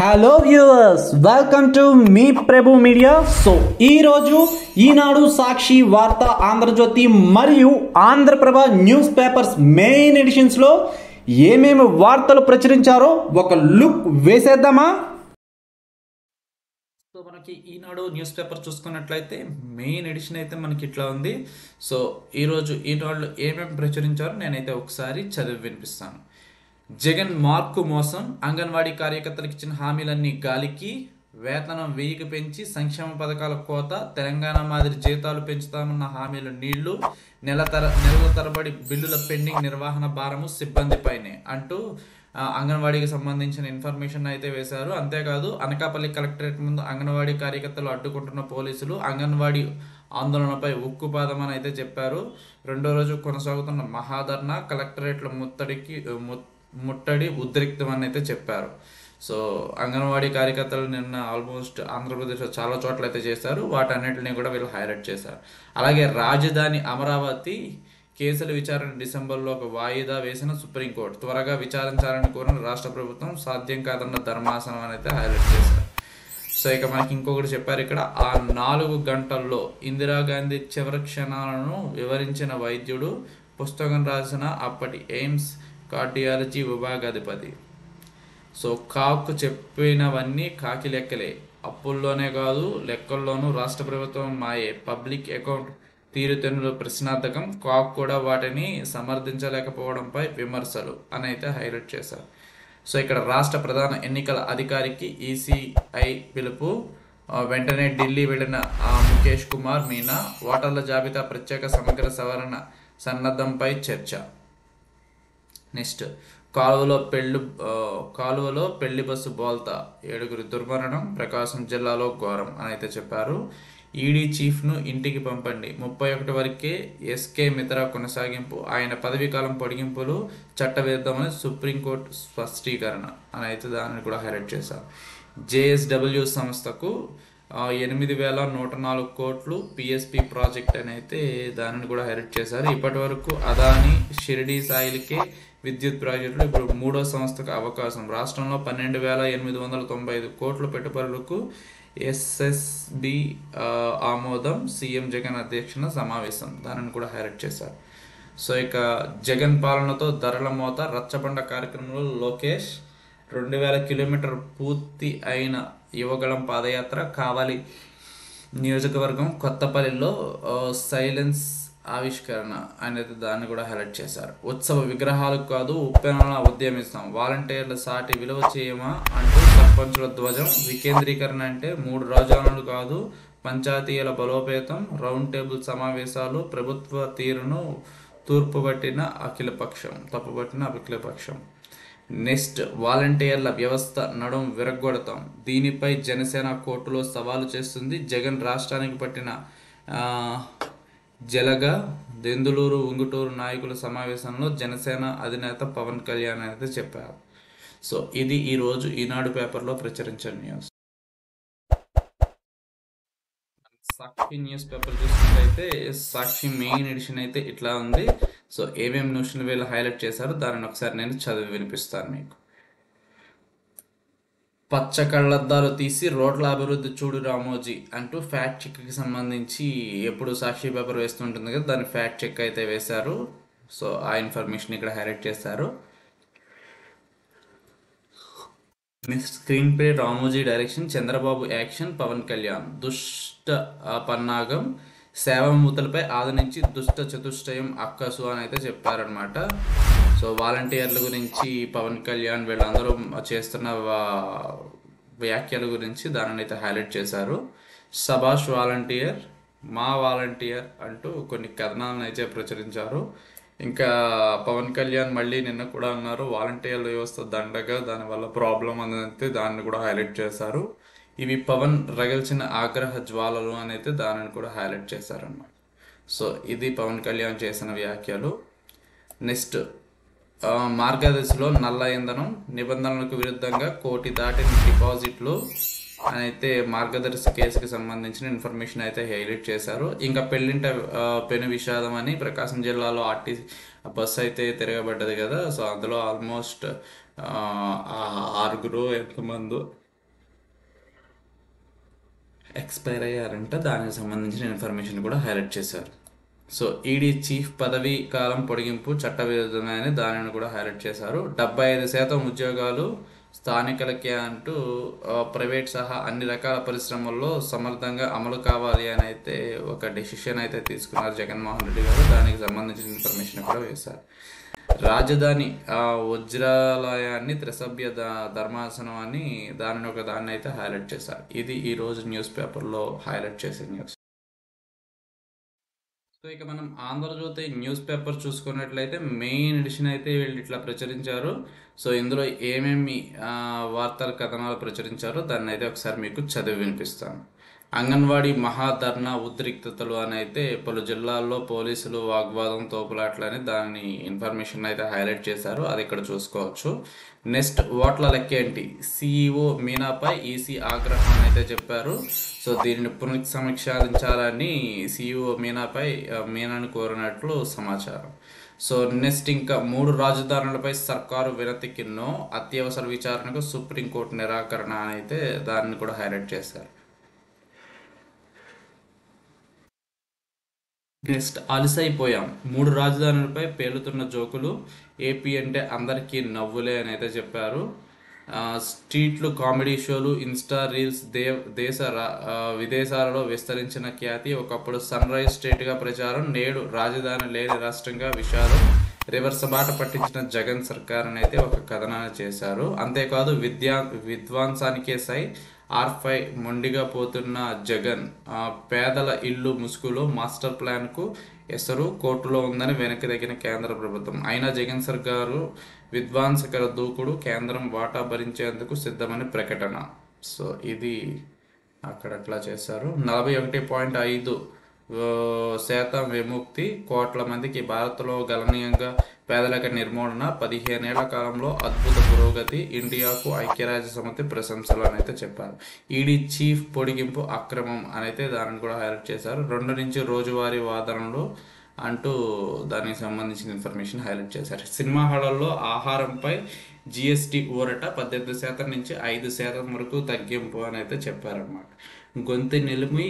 hello viewers welcome to మీ Prabhu media so ఈ రోజు ఈనాడు సాక్షి వార్త ఆంధ్రజ్యోతి మరియు Andhraprabha news papers main editions లో ఏమేమి వార్తలు ప్రచురించారో ఒక లుక్ వేసేద్దామా సో మనకి ఈనాడు న్యూస్ పేపర్ చూసుకున్నట్లయితే మెయిన్ ఎడిషన్ అయితే మనకి ఇట్లా ఉంది సో ఈరోజు ఈనాడులో ఏమేమి ప్రచురించారో నేనైతే ఒకసారి చదివి వినిపిస్తాను జగన్ మార్కు మోసం అంగన్వాడీ కార్యకర్తలకు ఇచ్చిన హామీలన్నీ గాలికి వేతనం వెయ్యికి పెంచి సంక్షేమ పథకాల కోత తెలంగాణ మాదిరి జీతాలు పెంచుతామన్న హామీలు నీళ్లు నెల తర నెలల తరబడి బిల్లుల పెండింగ్ నిర్వహణ భారము సిబ్బందిపైనే అంటూ ఆ, అంగన్వాడీకి సంబంధించిన ఇన్ఫర్మేషన్ అయితే వేశారు అంతేకాదు అనకాపల్లి కలెక్టరేట్ ముందు అంగన్వాడీ కార్యకర్తలు అడ్డుకుంటున్న పోలీసులు అంగన్వాడీ ఆందోళనపై ఉక్కుపాదం అని అయితే చెప్పారు రెండో రోజు కొనసాగుతున్న మహాధర్నా కలెక్టరేట్ల ముత్తడికి ము- ముట్టడి ఉద్రిక్తం అని అయితే చెప్పారు సో అంగన్వాడీ కార్యకర్తలు నిన్న ఆల్మోస్ట్ ఆంధ్రప్రదేశ్లో చాలా చోట్ల అయితే చేశారు వాటన్నిటిని కూడా వీళ్ళు హైలైట్ చేశారు అలాగే రాజధాని అమరావతి కేసుల విచారణ డిసెంబర్లో ఒక వాయిదా వేసిన సుప్రీంకోర్టు త్వరగా విచారించాలని కోరిన రాష్ట్ర ప్రభుత్వం సాధ్యం కాదన్న ధర్మాసనం అని అయితే హైలైట్ చేశారు సో ఇక మనకి ఇంకొకటి చెప్పారు ఇక్కడ ఆ నాలుగు గంటల్లో ఇందిరాగాంధీ చివరి క్షణాలను వివరించిన వైద్యుడు పుస్తకం రాసిన అప్పటి ఎయిమ్స్ కార్డియాలజీ విభాగాధిపతి సో కాకు చెప్పినవన్నీ కాకి లెక్కలే అప్పుల్లోనే కాదు లెక్కల్లోనూ రాష్ట్ర ప్రభుత్వం మాయే పబ్లిక్ అకౌంట్ తీరుతెన్నుల ప్రశ్నార్థకం కాక్ కూడా వాటిని సమర్థించలేకపోవడంపై విమర్శలు అని అయితే హైలైట్ చేశారు సో ఇక్కడ రాష్ట్ర ప్రధాన ఎన్నికల అధికారికి ఈసీఐ పిలుపు ఆ, వెంటనే ఢిల్లీ వెళ్ళిన ఆ, ముఖేష్ కుమార్ మీనా ఓటర్ల జాబితా ప్రత్యేక సమగ్ర సవరణ సన్నద్ధంపై చర్చ నెక్స్ట్ కాలువలో పెళ్లి ఆ, కాలువలో పెళ్లి బస్సు బోల్తా ఏడుగురి దుర్మరణం ప్రకాశం జిల్లాలో ఘోరం అని అయితే చెప్పారు ఈడీ చీఫ్ను ఇంటికి పంపండి ముప్పై ఒకటి వరకే ఎస్కే మిత్రా కొనసాగింపు ఆయన పదవీ కాలం పొడిగింపులు చట్టవిరుద్ధమని సుప్రీంకోర్టు స్పష్టీకరణ అని అయితే దానిని కూడా హైలైట్ చేశారు జేఎస్డబ్ల్యూ సంస్థకు ఆ, ఎనిమిది వేల నూట నాలుగు కోట్లు పిఎస్పి ప్రాజెక్ట్ అని అయితే దానిని కూడా హైలైట్ చేశారు ఇప్పటి వరకు అదాని షిరిడి సాయిలకే విద్యుత్ ప్రాజెక్టులు ఇప్పుడు మూడో సంస్థకు అవకాశం రాష్ట్రంలో పన్నెండు వేల ఎనిమిది వందల తొంభై ఐదు కోట్ల పెట్టుబడులకు ఎస్ఎస్బి ఆమోదం సీఎం జగన్ అధ్యక్షన సమావేశం దానిని కూడా హైలైట్ చేశారు సో ఇక జగన్ పాలనతో ధరల మోత రచ్చబండ కార్యక్రమంలో లోకేష్ రెండు వేల కిలోమీటర్ పూర్తి అయిన యువగళం పాదయాత్ర కావాలి నియోజకవర్గం కొత్తపల్లిలో ఆ, సైలెన్స్ ఆవిష్కరణ అనేది దాన్ని కూడా హైలైట్ చేశారు ఉత్సవ విగ్రహాలకు కాదు ఉప్పెనలా ఉద్యమిస్తాం వాలంటీర్ల సాటి విలువ చేయమా అంటూ సర్పంచుల ధ్వజం వికేంద్రీకరణ అంటే మూడు రాజధానులు కాదు పంచాయతీల బలోపేతం రౌండ్ టేబుల్ సమావేశాలు ప్రభుత్వ తీరును తూర్పుపట్టిన అఖిలపక్షం తప్పుపట్టిన అఖిలపక్షం నెక్స్ట్ వాలంటీర్ల వ్యవస్థ నడుం విరగొడతాం దీనిపై జనసేన కోర్టులో సవాలు చేస్తుంది జగన్ రాష్ట్రానికి పట్టిన ఆ, జలగ దెందులూరు ఉంగుటూరు నాయకుల సమావేశంలో జనసేన అధినేత పవన్ కళ్యాణ్ అయితే చెప్పారు సో ఇది ఈరోజు ఈనాడు పేపర్లో ప్రచురించిన న్యూస్ సాక్షి న్యూస్ పేపర్ చూసినట్లయితే సాక్షి మెయిన్ ఎడిషన్ అయితే ఇట్లా ఉంది సో ఏమేమి న్యూస్లు వీళ్ళు హైలైట్ చేశారో దానిని ఒకసారి నేను చదివి వినిపిస్తాను మీకు పచ్చ కళ్ళద్దాలు తీసి రోడ్ల అభివృద్ధి చూడు రామోజీ అంటూ ఫ్యాక్ట్ చెక్కి సంబంధించి ఎప్పుడు సాక్షి పేపర్ వేస్తుంటుంది కదా దాని ఫ్యాక్ట్ చెక్ అయితే వేశారు సో ఆ ఇన్ఫర్మేషన్ ఇక్కడ హైలైట్ చేశారు next screen play Ramoji direction Chandrababu action Pawan Kalyan దుష్ట ఆ, పన్నాగం సేవమూతలపై ఆదరించి దుష్ట చతుష్టయం అక్కసు అని అయితే చెప్పారనమాట సో వాలంటీర్ల గురించి పవన్ కళ్యాణ్ వీళ్ళందరూ చేస్తున్న వా- వ్యాఖ్యల గురించి దానిని అయితే హైలైట్ చేశారు సభాష్ వాలంటీర్ మా వాలంటీర్ అంటూ కొన్ని కథనాలను అయితే ప్రచురించారు ఇంకా పవన్ కళ్యాణ్ మళ్ళీ నిన్న కూడా అన్నారు వాలంటీర్ల వ్యవస్థ దండగా దానివల్ల ప్రాబ్లం అనేది దాన్ని కూడా హైలైట్ చేశారు ఇవి పవన్ రగిల్చిన ఆగ్రహ జ్వాలలు అని అయితే దానిని కూడా హైలైట్ చేశారన్నమాట సో ఇది పవన్ కళ్యాణ్ చేసిన వ్యాఖ్యలు నెక్స్ట్ ఆ, మార్గదర్శిలో నల్ల ఇంధనం నిబంధనలకు విరుద్ధంగా కోటి దాటిన డిపాజిట్లు అని అయితే మార్గదర్శి కేసుకి సంబంధించిన ఇన్ఫర్మేషన్ అయితే హైలైట్ చేశారు ఇంకా పెళ్ళింట ఆ, పెను విషాదం అని ప్రకాశం జిల్లాలో ఆర్టీసీ బస్సు అయితే తిరగబడ్డది కదా సో అందులో ఆల్మోస్ట్ ఆరుగురు ఎంతమంది ఎక్స్పైర్ అయ్యారంట దానికి సంబంధించిన ఇన్ఫర్మేషన్ కూడా హైలైట్ చేశారు సో ఈడీ చీఫ్ పదవీ కాలం పొడిగింపు చట్టవిరుద్ధమని దానిని కూడా హైలైట్ చేశారు డెబ్బై ఐదు శాతం ఉద్యోగాలు స్థానికులకే అంటూ ఆ, ప్రైవేట్ సహా అన్ని రకాల పరిశ్రమల్లో సమర్థంగా అమలు కావాలి అని అయితే ఒక డెసిషన్ అయితే తీసుకున్నారు జగన్మోహన్ రెడ్డి గారు దానికి సంబంధించిన ఇన్ఫర్మేషన్ కూడా వేశారు రాజధాని ఆ, వజ్రాలయాన్ని త్రిసభ్య ద- ధర్మాసనం అని దానిని ఒక దాన్ని అయితే హైలైట్ చేశారు ఇది ఈ రోజు న్యూస్ పేపర్లో హైలైట్ చేసే న్యూస్ సో ఇక మనం ఆంధ్రజ్యోతి న్యూస్ పేపర్ చూసుకున్నట్లయితే మెయిన్ ఎడిషన్ అయితే వీళ్ళు ఇట్లా ప్రచురించారు సో ఇందులో ఏమేమి ఆ, వార్తల కథనాలు ప్రచురించారో దాన్ని అయితే ఒకసారి మీకు చదివి వినిపిస్తాను అంగన్వాడీ మహాధర్నా ఉద్రిక్తతలు అని అయితే పలు జిల్లాల్లో పోలీసులు వాగ్వాదం తోపులాట్లని దాని ఇన్ఫర్మేషన్ అయితే హైలైట్ చేశారు అది ఇక్కడ చూసుకోవచ్చు నెక్స్ట్ ఓట్ల లెక్క ఏంటి సిఇఓ మీనాపై ఈసీ ఆగ్రహం అయితే చెప్పారు సో దీనిని పునఃసమీక్షించాలని సిఇఓ మీనాపై ఆ, మీనాను కోరినట్లు సమాచారం సో నెక్స్ట్ ఇంకా మూడు రాజధానులపై సర్కారు వినతికి నో అత్యవసర విచారణకు సుప్రీంకోర్టు నిరాకరణ అని అయితే దాన్ని కూడా హైలైట్ చేశారు నెక్స్ట్ అలసైపోయాం మూడు రాజధానులపై పేలుతున్న జోకులు ఏపీ అంటే అందరికీ నవ్వులే అని అయితే చెప్పారు ఆ, స్ట్రీట్లు కామెడీ షోలు ఇన్స్టా రీల్స్ దే దేశ రా- ఆ, విదేశాలలో విస్తరించిన ఖ్యాతి ఒకప్పుడు సన్ రైజ్ స్టేట్గా ప్రచారం నేడు రాజధాని లేని రాష్ట్రంగా విషాదం రివర్స్ బాట పట్టించిన జగన్ సర్కార్ అని అయితే ఒక కథనాన్ని చేశారు అంతేకాదు విద్యా విధ్వంసానికే సై ఆర్ఫై మొండిగా పోతున్న జగన్ ఆ, పేదల ఇల్లు ముసుగులో మాస్టర్ ప్లాన్కు ఎసరు కోర్టులో ఉందని వెనక్కి తగ్గిన కేంద్ర ప్రభుత్వం అయినా జగన్ సర్కారు విధ్వంసకర దూకుడు కేంద్రం వాటా భరించేందుకు సిద్ధమని ప్రకటన సో ఇది అక్కడ అట్లా చేశారు నలభై ఒకటి పాయింట్ ఐదు ఆ, శాతం విముక్తి కోట్ల మందికి భారత్లో గణనీయంగా పేదరిక నిర్మూలన పదిహేనేళ్ల కాలంలో అద్భుత పురోగతి ఇండియాకు ఐక్యరాజ్య సమితి ప్రశంసలు అని అయితే చెప్పారు ఈడీ చీఫ్ పొడిగింపు అక్రమం అని అయితే దానిని కూడా హైలైట్ చేశారు రెండు నుంచి రోజువారీ వాదనలు అంటూ దానికి సంబంధించిన ఇన్ఫర్మేషన్ హైలైట్ చేశారు సినిమా హాళ్ళల్లో ఆహారంపై జిఎస్టి ఊరట పద్దెనిమిది శాతం నుంచి ఐదు శాతం వరకు తగ్గింపు అని అయితే చెప్పారన్నమాట గొంతు నిలిమి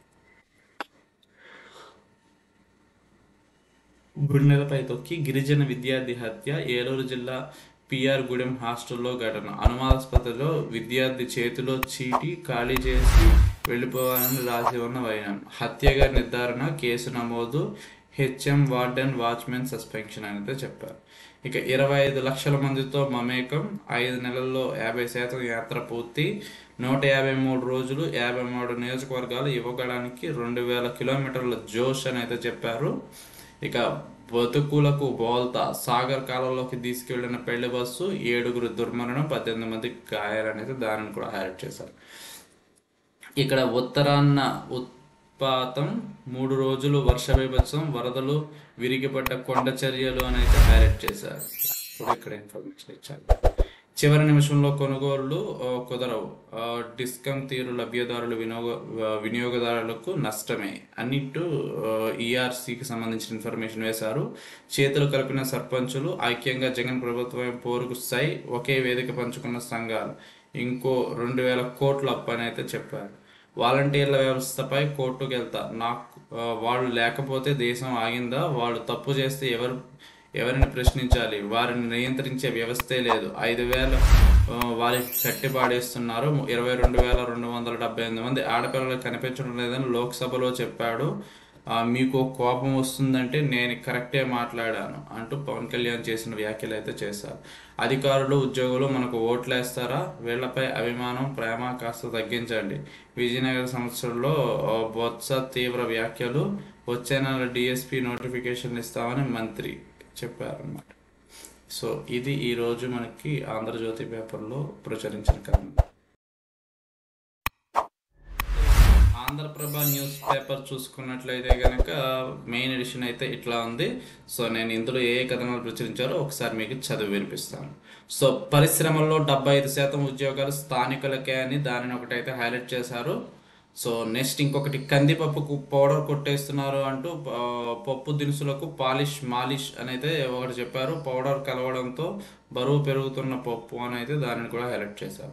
గుండెలపై తొక్కి గిరిజన విద్యార్థి హత్య ఏలూరు జిల్లా పిఆర్ గూడెం హాస్టల్లో ఘటన అనుమానాస్పదలో విద్యార్థి చేతిలో చీటి ఖాళీ చేసి వెళ్ళిపోవాలని రాసి ఉన్న వైనం హత్యగా నిర్ధారణ కేసు నమోదు హెచ్ఎం వార్డెన్ వాచ్మెన్ సస్పెన్షన్ అయితే చెప్పారు ఇక ఇరవై ఐదు లక్షల మందితో మమేకం ఐదు నెలల్లో యాభై శాతం యాత్ర పూర్తి నూట యాభై మూడు రోజులు యాభై మూడు నియోజకవర్గాలు ఇవ్వడానికి రెండు వేల కిలోమీటర్ల జోష్ అని అయితే చెప్పారు ఇక బతుకులకు బోల్తా సాగర్ కాలంలోకి తీసుకెళ్లిన పెళ్లి బస్సు ఏడుగురు దుర్మరణం పద్దెనిమిది మంది గాయాలనేది దానిని కూడా హైలైట్ చేశారు ఇక్కడ ఉత్తరాన్న ఉత్పాతం మూడు రోజులు వర్ష బీభత్సం వరదలు విరిగిపడ్డ కొండ చర్యలు అని అయితే హైలైట్ చేశారు ఇప్పుడు ఇక్కడ ఇన్ఫర్మేషన్ ఇచ్చారు చివరి నిమిషంలో కొనుగోళ్లు ఆ, కుదరవు ఆ, డిస్కం తీరు లభ్యదారులు వినియోగ ఆ, వినియోగదారులకు నష్టమే అన్నిట్టు ఈఆర్సీకి సంబంధించిన ఇన్ఫర్మేషన్ వేశారు చేతులు కలిపిన సర్పంచులు ఐక్యంగా జగన్ ప్రభుత్వం పోరుకు సై ఒకే వేదిక పంచుకున్న సంఘాలు ఇంకో రెండు వేల కోట్ల అప్పు అని అయితే చెప్పారు వాలంటీర్ల వ్యవస్థపై కోర్టుకు వెళ్తా నాకు ఆ, వాళ్ళు లేకపోతే దేశం ఆగిందా వాళ్ళు తప్పు చేస్తే ఎవరు ఎవరిని ప్రశ్నించాలి వారిని నియంత్రించే వ్యవస్థే లేదు ఐదు వేల ఆ, వారికి కట్టి పాడేస్తున్నారు ఇరవై రెండు వేల రెండు వందల డెబ్బై ఎనిమిది మంది ఆడపిల్లలు కనిపించడం లేదని లోక్సభలో చెప్పాడు ఆ, మీకు కోపం వస్తుందంటే నేను కరెక్టే మాట్లాడాను అంటూ పవన్ కళ్యాణ్ చేసిన వ్యాఖ్యలు అయితే చేశారు అధికారులు ఉద్యోగులు మనకు ఓట్లేస్తారా వీళ్లపై అభిమానం ప్రేమ కాస్త తగ్గించండి విజయనగర సంవత్సరంలో ఆ, బొత్స తీవ్ర వ్యాఖ్యలు వచ్చే నెల డిఎస్పి నోటిఫికేషన్ ఇస్తామని మంత్రి చెప్పారన్నమాట సో ఇది ఈరోజు మనకి ఆంధ్రజ్యోతి పేపర్లో ప్రచురించిన కథనం ఆంధ్రప్రభ న్యూస్ పేపర్ చూసుకున్నట్లయితే కనుక మెయిన్ ఎడిషన్ అయితే ఇట్లా ఉంది సో నేను ఇందులో ఏ ఏ కథనాలు ప్రచురించారో ఒకసారి మీకు చదివి వినిపిస్తాను సో పరిశ్రమల్లో డెబ్బై ఐదు శాతం ఉద్యోగాలు స్థానికులకే అని దానిని ఒకటైతే హైలైట్ చేశారు సో నెక్స్ట్ ఇంకొకటి కందిపప్పుకు పౌడర్ కొట్టేస్తున్నారు అంటూ ఆ, పప్పు దినుసులకు పాలిష్ మాలిష్ అని అయితే ఒకటి చెప్పారు పౌడర్ కలవడంతో బరువు పెరుగుతున్న పప్పు అని అయితే దానిని కూడా హైలైట్ చేశారు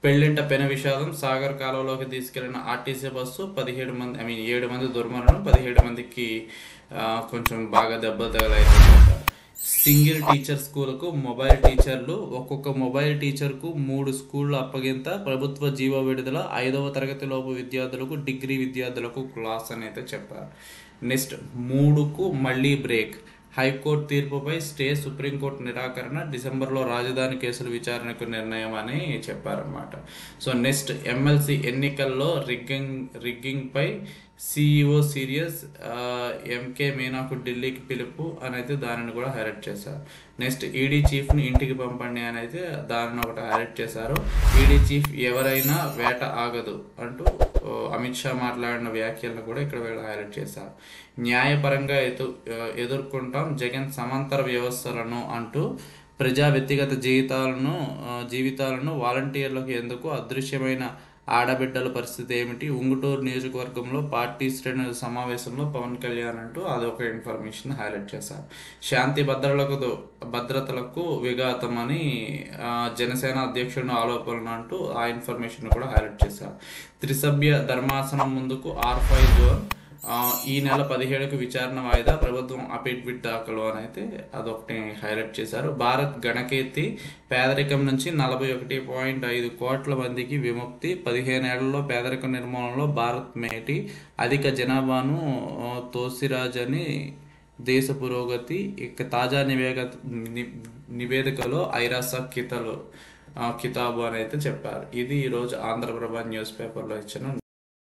పెళ్లింట పెన విషాదం సాగర్ కాలువలోకి తీసుకెళ్లిన ఆర్టీసీ బస్సు పదిహేడు మంది ఐ మీన్ ఏడు మంది దుర్మరణం పదిహేడు మందికి ఆ, కొంచెం బాగా దెబ్బలు తగలైతే సింగిల్ టీచర్ స్కూల్కు మొబైల్ టీచర్లు ఒక్కొక్క మొబైల్ టీచర్కు మూడు స్కూళ్ళు అప్పగింత ప్రభుత్వ జీవో విడుదల ఐదవ తరగతి లోపు విద్యార్థులకు డిగ్రీ విద్యార్థులకు క్లాస్ అని అయితే చెప్పారు నెక్స్ట్ మూడుకు మళ్ళీ బ్రేక్ హైకోర్టు తీర్పుపై స్టే సుప్రీంకోర్టు నిరాకరణ డిసెంబర్లో రాజధాని కేసుల విచారణకు నిర్ణయం అని చెప్పారన్నమాట సో నెక్స్ట్ ఎమ్మెల్సీ ఎన్నికల్లో రిగ్గింగ్ రిగ్గింగ్పై సిఇఓ సీరియస్ ఎంకే మీనాకు ఢిల్లీకి పిలుపు అని అయితే దానిని కూడా హైలైట్ చేశారు నెక్స్ట్ ఈడీ చీఫ్ని ఇంటికి పంపండి అని అయితే దానిని ఒకటి హైలైట్ చేశారు ఈడీ చీఫ్ ఎవరైనా వేట ఆగదు అంటూ ఓ, అమిత్ షా మాట్లాడిన వ్యాఖ్యలను కూడా ఇక్కడ వీళ్ళు హైలైట్ చేశారు న్యాయపరంగా ఎదు ఎదుర్కొంటాం జగన్ సమాంతర వ్యవస్థలను అంటూ ప్రజా వ్యక్తిగత జీవితాలను ఆ, జీవితాలను వాలంటీర్లకు ఎందుకు అదృశ్యమైన ఆడబిడ్డల పరిస్థితి ఏమిటి ఉంగుటూరు నియోజకవర్గంలో పార్టీ శ్రేణుల సమావేశంలో పవన్ కళ్యాణ్ అంటూ అదొక ఇన్ఫర్మేషన్ హైలైట్ చేశారు శాంతి భద్రతలకు భద్రతలకు విఘాతం అని ఆ, జనసేన అధ్యక్షుడు ఆరోపణలు అంటూ ఆ ఇన్ఫర్మేషన్ కూడా హైలైట్ చేశారు త్రిసభ్య ధర్మాసనం ముందుకు ఆర్ ఫైవ్ జోన్ ఆ, ఈ నెల పదిహేడుకు విచారణ వాయిదా ప్రభుత్వం అఫిడవిట్ దాఖలు అని అయితే అదొకటి హైలైట్ చేశారు భారత్ గణకీర్తి పేదరికం నుంచి నలభై ఒకటి పాయింట్ ఐదు కోట్ల మందికి విముక్తి పదిహేను ఏళ్లలో పేదరిక నిర్మూలనలో భారత్ మేటి అధిక జనాభాను ఆ, తోసిరాజని దేశ పురోగతి ఇక తాజా నివేద ని- నివేదికలో ఐరాస కితలు ఆ, కితాబు అని అయితే చెప్పారు ఇది ఈరోజు ఆంధ్రప్రభ న్యూస్ పేపర్లో ఇచ్చిన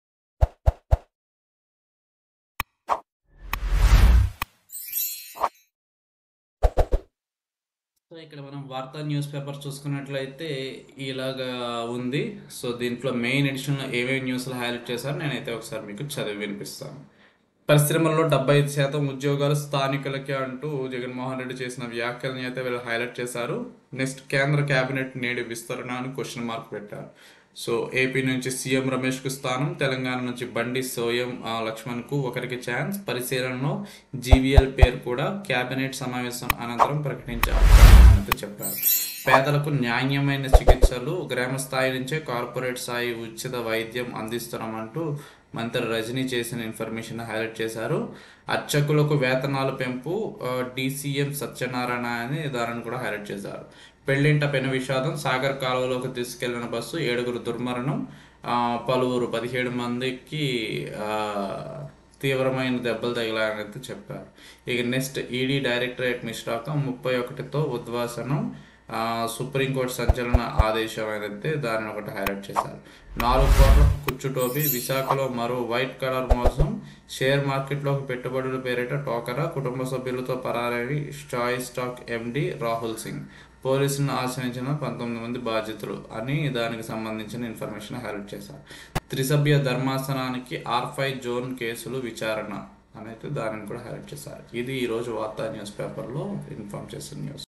సో ఇక్కడ మనం వార్తా న్యూస్ పేపర్ చూసుకున్నట్లయితే ఇలాగా ఉంది సో దీంట్లో మెయిన్ ఎడిషన్లో ఏమేమి న్యూస్లు హైలైట్ చేశారో నేనైతే ఒకసారి మీకు చదివి వినిపిస్తాను పరిశ్రమల్లో డెబ్బై ఐదు శాతం ఉద్యోగాలు స్థానికులకే అంటూ జగన్మోహన్ రెడ్డి చేసిన వ్యాఖ్యలను అయితే వీళ్ళు హైలైట్ చేశారు నెక్స్ట్ కేంద్ర కేబినెట్ నేడు విస్తరణ అని క్వశ్చన్ మార్క్ పెట్టారు సో ఏపీ నుంచి సీఎం రమేష్కు స్థానం తెలంగాణ నుంచి బండి సోయం ఆ, లక్ష్మణ్కు ఒకరికి ఛాన్స్ పరిశీలనలో జీవీఎల్ పేరు కూడా కేబినెట్ సమావేశం అనంతరం ప్రకటించే అవకాశం అయితే చెప్పారు పేదలకు న్యాయమైన చికిత్సలు గ్రామ స్థాయి నుంచే కార్పొరేట్ స్థాయి ఉచిత వైద్యం అందిస్తున్నామంటూ మంత్రి రజనీ చేసిన ఇన్ఫర్మేషన్ హైలైట్ చేశారు అర్చకులకు వేతనాల పెంపు డిసిఎం సత్యనారాయణ అని దానిని కూడా హైలైట్ చేశారు పెళ్లింట పెను విషాదం సాగర్ కాలువలోకి తీసుకెళ్లిన బస్సు ఏడుగురు దుర్మరణం ఆ, పలువురు పదిహేడు మందికి ఆ, తీవ్రమైన దెబ్బలు తగిలాయని అయితే చెప్పారు ఇక నెక్స్ట్ ఈడీ డైరెక్టరేట్ నిష్ఠాకం ముప్పై ఒకటితో ఉద్వాసనం ఆ, సుప్రీంకోర్టు సంచలన ఆదేశం అయితే దానిని ఒకటి హైలైట్ చేశారు నాలుగు కోట్ల కుచ్చుటోపి విశాఖలో మరో వైట్ కలర్ మోసం షేర్ మార్కెట్లోకి పెట్టుబడుల పేరిట టోకరా కుటుంబ సభ్యులతో పరారైన స్టాయ్ స్టాక్ ఎండి రాహుల్ సింగ్ పోలీసులను ఆశ్రయించిన పంతొమ్మిది మంది బాధితులు అని దానికి సంబంధించిన ఇన్ఫర్మేషన్ హైలైట్ చేశారు త్రిసభ్య ధర్మాసనానికి ఆర్ ఫైవ్ జోన్ కేసులు విచారణ అని అయితే దానిని కూడా హైలైట్ చేశారు ఇది ఈరోజు వార్తా న్యూస్ పేపర్లో ఇన్ఫార్మ్ చేసిన న్యూస్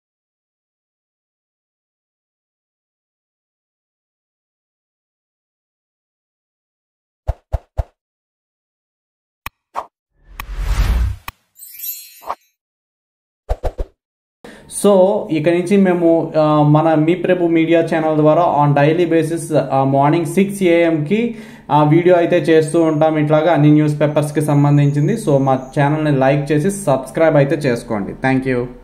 సో ఇక నుంచి మేము ఆ, మన మీ ప్రభు మీడియా ఛానల్ ద్వారా on daily basis morning six ఏఎంకి ఆ వీడియో అయితే చేస్తూ ఉంటాం ఇట్లాగా అన్ని న్యూస్ పేపర్స్కి సంబంధించింది సో మా ఛానల్ని లైక్ చేసి సబ్స్క్రైబ్ అయితే చేసుకోండి థ్యాంక్ యూ